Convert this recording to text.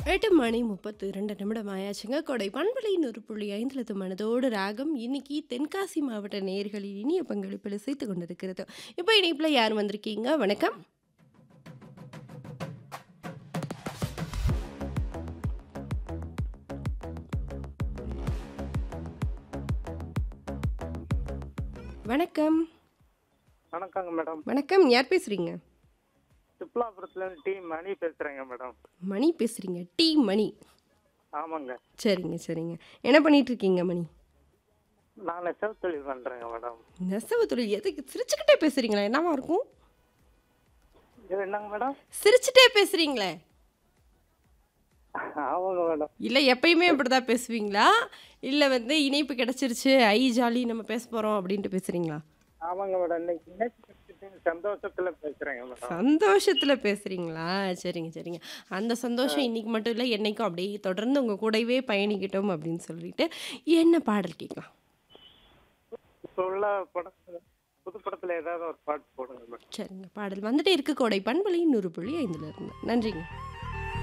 எட்டு மணி முப்பத்து இரண்டு நிமிடம் ஆயாச்சுங்க கொடை பண்பலை நூறு புள்ளி ஐந்துலது மனதோடு ராகம் இன்னைக்கு தென்காசி மாவட்ட நேயர்களின் இனிய பங்களிப்பில் சேர்த்து கொண்டிருக்கிறது இப்போ இணைப்பில் யார் வந்திருக்கீங்க வணக்கம் வணக்கம் வணக்கங்க மேடம் வணக்கம் யார் பேசுறீங்க சிப்லாபுரத்துலேருந்து டி மணி பேசுகிறேங்க மேடம் மணி பேசுறீங்க டி மணி ஆமாங்க சரிங்க சரிங்க என்ன பண்ணிட்டு இருக்கீங்க மணி நான் நெசவு தொழில் பண்ணுறேங்க மேடம் நெசவு தொழில் எதுக்கு சிரிச்சுக்கிட்டே பேசுறீங்களா என்னவா இருக்கும் இது என்னங்க மேடம் சிரிச்சுட்டே பேசுறீங்களே ஆமாங்க மேடம் இல்லை எப்பயுமே அப்படிதான் பேசுவீங்களா இல்லை வந்து இணைப்பு கிடைச்சிருச்சு ஐ ஜாலி நம்ம பேச போகிறோம் அப்படின்ட்டு பேசுறீங்களா ஆமாங்க மேடம் இன்னைக்கு இணைப்பு கிடைச்சிட்டு சந்தோஷத்தில் பேசுகிறேங்க மேடம் சந்தோஷத்தில் பேசுறீங்களா சரிங்க சரிங்க அந்த சந்தோஷம் இன்னைக்கு மட்டும் இல்லை என்னைக்கும் அப்படியே தொடர்ந்து உங்கள் கூடவே பயணிக்கிட்டோம் அப்படின்னு சொல்லிட்டு என்ன பாடல் கேட்கலாம் இப்போ உள்ள படம் புது படத்தில் ஏதாவது ஒரு பாட்டு போடுங்க மேடம் சரிங்க பாடல் வந்துட்டே இருக்கு கோடை பண்பலை நூறு புள்ளி ஐந்துல இருந்து நன்றிங்க